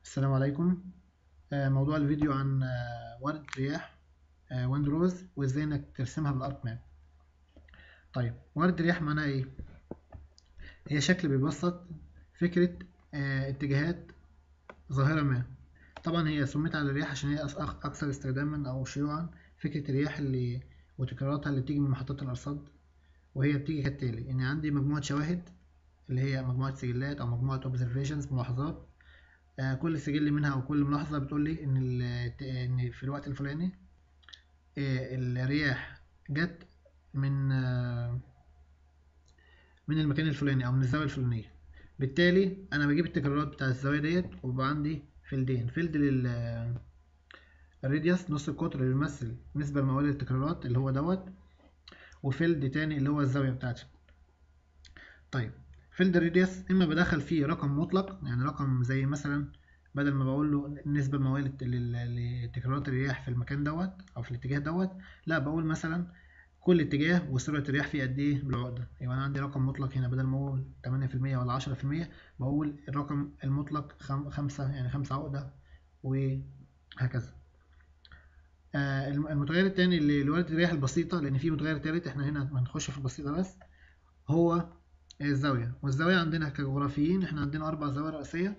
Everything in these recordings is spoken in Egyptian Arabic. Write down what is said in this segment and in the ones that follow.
السلام عليكم آه، موضوع الفيديو عن آه، وردة رياح ويند روز وازاي انك ترسمها بالارك ماب طيب وردة رياح معناها ايه هي شكل بيبسط فكرة آه، اتجاهات ظاهرة ما طبعا هي سميت على الرياح عشان هي أص- اكثر استخداما او شيوعا فكرة الرياح اللي وتكراراتها اللي بتيجي من محطات الارصاد وهي بتيجي كالتالي ان عندي مجموعة شواهد اللي هي مجموعة سجلات او مجموعة observations ملاحظات آه، كل سجل منها او كل ملاحظه بتقول لي ان ال- ان في الوقت الفلاني آه، الرياح جت من آه، من المكان الفلاني او من الزاويه الفلانيه بالتالي انا بجيب التكرارات بتاع الزاويه ديت وبقى عندي فيلدين فيلد لل الراديوس نص القطر اللي بيمثل نسبة المئوية للتكرارات اللي هو دوت وفيلد تاني اللي هو الزاوية بتاعتي طيب فيلد الراديوس اما بدخل فيه رقم مطلق يعني رقم زي مثلا بدل ما بقول له النسبة المئوية للت- لل- لتكرارات الرياح في المكان دوت او في الاتجاه دوت لا بقول مثلا كل اتجاه وسرعة الرياح فيه قد ايه بالعقدة يبقى انا عندي رقم مطلق هنا بدل ما اقول 8% ولا 10% بقول الرقم المطلق خم- خمسة يعني خمسة عقدة وهكذا آه، الم- المتغير التاني اللي لوردة الرياح البسيطة لأن في متغير تالت احنا هنا هنخش في البسيطة بس هو الزاوية والزاوية عندنا كجغرافيين احنا عندنا أربع زوايا رئيسية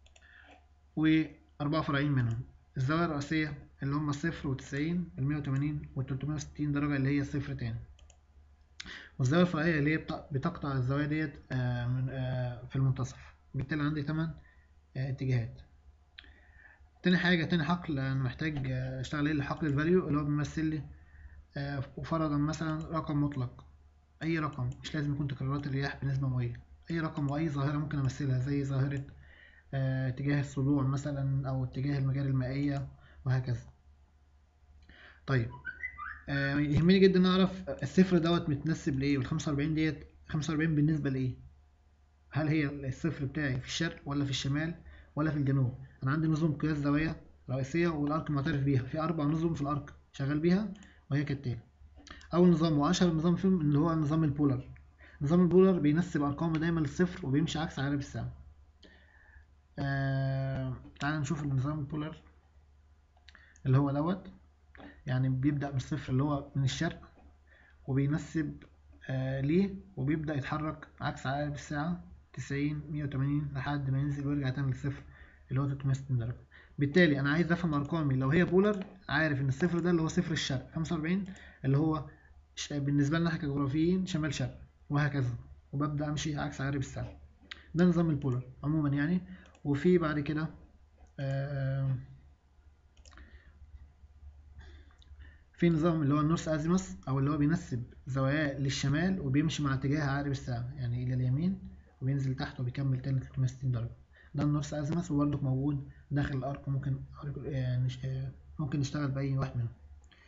وأربع فرعين منهم الزاوية الرئيسية اللي هم الصفر والتسعين المية وتمانين والتلتمية وستين درجة اللي هي الصفر تاني والزاوية الفرعية اللي هي بت- بتقطع الزوايا ديت آه، من- آه، في المنتصف بالتالي عندي تمن آه، اتجاهات تاني حاجة تاني حقل أنا محتاج آه، أشتغل عليه حقل الفاليو اللي هو بيمثل لي آه، وفرضا مثلا رقم مطلق أي رقم مش لازم يكون تكرارات الرياح بنسبة مئوية أي رقم وأي ظاهرة ممكن أمثلها زي ظاهرة آه، اتجاه الصدوع مثلا أو اتجاه المجاري المائية وهكذا طيب آه، يهمني جدا أعرف الصفر دوت متنسب لإيه والخمسة وأربعين ديت خمسة وأربعين بالنسبة لإيه هل هي الصفر بتاعي في الشرق ولا في الشمال ولا في الجنوب أنا عندي نظم قياس زوايا رئيسية والأرك معترف بيها في أربع نظم في الأرك شغال بيها وهي كالتالي أول نظام وأشهر نظام فيهم اللي هو نظام البولر نظام البولر بينسب أرقامه دايما للصفر وبيمشي عكس عقارب الساعة آه... تعال نشوف النظام البولر اللي هو دوت يعني بيبدأ من الصفر اللي هو من الشرق وبينسب آه ليه وبيبدأ يتحرك عكس عقارب الساعة تسعين مية وتمانين لحد ما ينزل ويرجع تاني للصفر اللي هو تلتمية وستين درجة بالتالي أنا عايز أفهم أرقامي لو هي بولر عارف إن الصفر ده اللي هو صفر الشرق خمسة وأربعين اللي هو ش- بالنسبة لنا احنا كجغرافيين شمال شرق وهكذا وببدأ أمشي عكس عقارب الساعة ده نظام البولر عموما يعني وفي بعد كده آه، في نظام اللي هو النورث ازيموس او اللي هو بينسب زواياه للشمال وبيمشي مع اتجاه عقارب الساعة يعني الى اليمين وبينزل تحت وبيكمل تاني 360 درجة ده النورث ازيموس وبرضه موجود داخل الارك ممكن آه، نش- آه، ممكن نشتغل بأي واحد منهم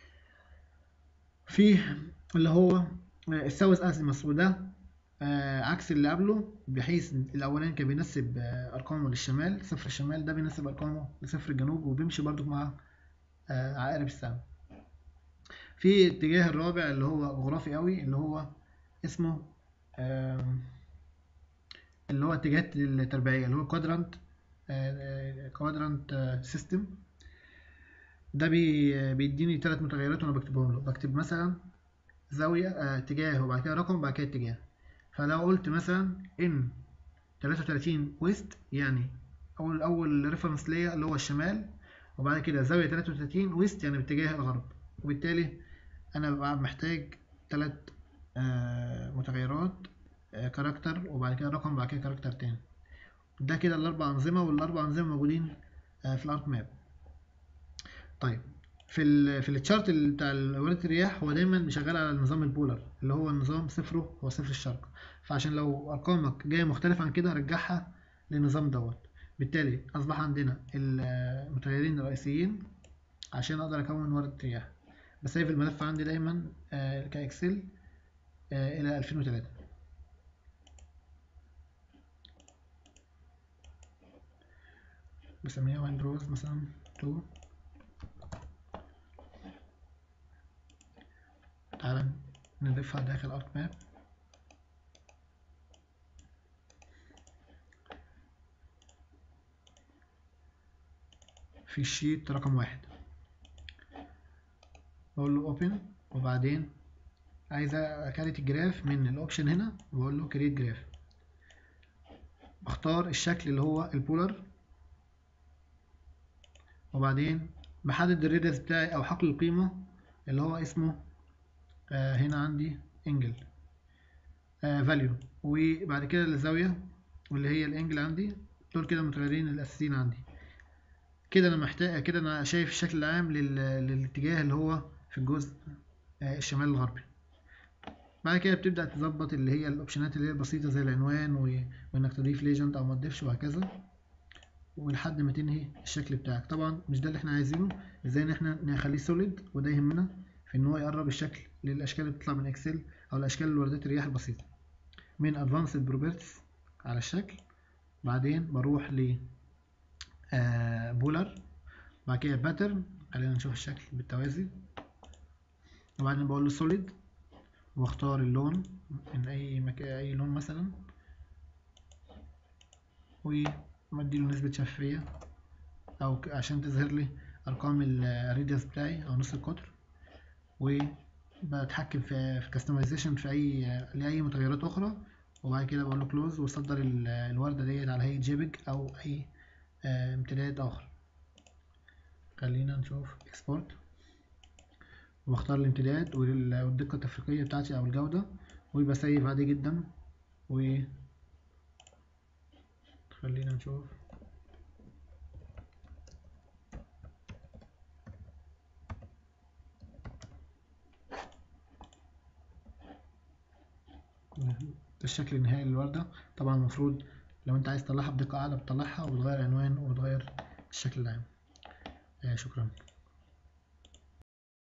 في اللي هو آه، الساوث ازيموس وده آه، عكس اللي قبله بحيث الاولاني كان بينسب آه، ارقامه للشمال صفر الشمال ده بينسب ارقامه لصفر الجنوب وبيمشي برضه مع آه، عقارب الساعة في اتجاه الرابع اللي هو جغرافي قوي اللي هو اسمه آم، اللي هو اتجاهات التربيعية اللي هو كوادرانت كوادرانت سيستم ده بي بيديني ثلاث متغيرات وانا بكتبهم له بكتب مثلا زاوية آه، اتجاه وبعد كده رقم وبعد كده اتجاه فلو قلت مثلا ان 33 ويست يعني اول اول ريفرنس ليا اللي هو الشمال وبعد كده زاوية 33 ويست يعني باتجاه الغرب وبالتالي انا ببقى محتاج ثلاث متغيرات آه، كاركتر وبعد كده رقم وبعد كده كاركتر تاني ده كده الاربع انظمه والاربع انظمه موجودين آه، في الارك ماب طيب في ال في التشارت ال- بتاع ولاده الرياح هو دايما شغال على النظام البولر اللي هو النظام صفره هو صفر الشرق فعشان لو ارقامك جايه مختلفه عن كده رجعها للنظام دوت بالتالي اصبح عندنا المتغيرين الرئيسيين عشان اقدر اكون وردة رياح بسيف الملف عندي دايما آه، كاكسل آه، الى 2003 بسميها ويندوز مثلا 2 تعالى نضيفها داخل ارك ماب في الشيت رقم واحد بقول له open وبعدين عايز اكريت الجراف من الاوبشن هنا وبقول له create جراف بختار الشكل اللي هو البولر وبعدين بحدد الريديوس بتاعي او حقل القيمة اللي هو اسمه آه هنا عندي انجل آه value وبعد كده الزاوية واللي هي الانجل عندي دول كده المتغيرين الاساسيين عندي كده انا محتاج كده انا شايف الشكل العام لل... للاتجاه اللي هو في الجزء آه الشمال الغربي بعد كده بتبدأ تظبط اللي هي الاوبشنات اللي هي البسيطة زي العنوان و... وانك تضيف ليجند او ما تضيفش وهكذا ولحد ما تنهي الشكل بتاعك طبعا مش ده اللي احنا عايزينه ازاي ان احنا نخليه سوليد وده يهمنا في ان هو يقرب الشكل للاشكال اللي بتطلع من اكسل او الاشكال اللي وردات الرياح البسيطه من ادفانسد بروبرتيز على الشكل بعدين بروح ل بولر بعد كده باترن خلينا نشوف الشكل بالتوازي وبعدين بقول له سوليد واختار اللون من اي مكان اي لون مثلا ومديله نسبة شفافية او عشان تظهر لي ارقام الريديوس بتاعي او نص القطر وبتحكم في في كاستمايزيشن في اي لاي متغيرات اخرى وبعد كده بقول له كلوز وصدر الورده ديت على هيئه جيبج او اي امتداد اخر خلينا نشوف اكسبورت واختار الامتداد والدقه التفريقيه بتاعتي او الجوده وبسيف عادي جدا و خلينا نشوف ده الشكل النهائي للوردة طبعا المفروض لو انت عايز تطلعها بدقة أعلى بتطلعها وبتغير عنوان وبتغير الشكل العام آه شكرا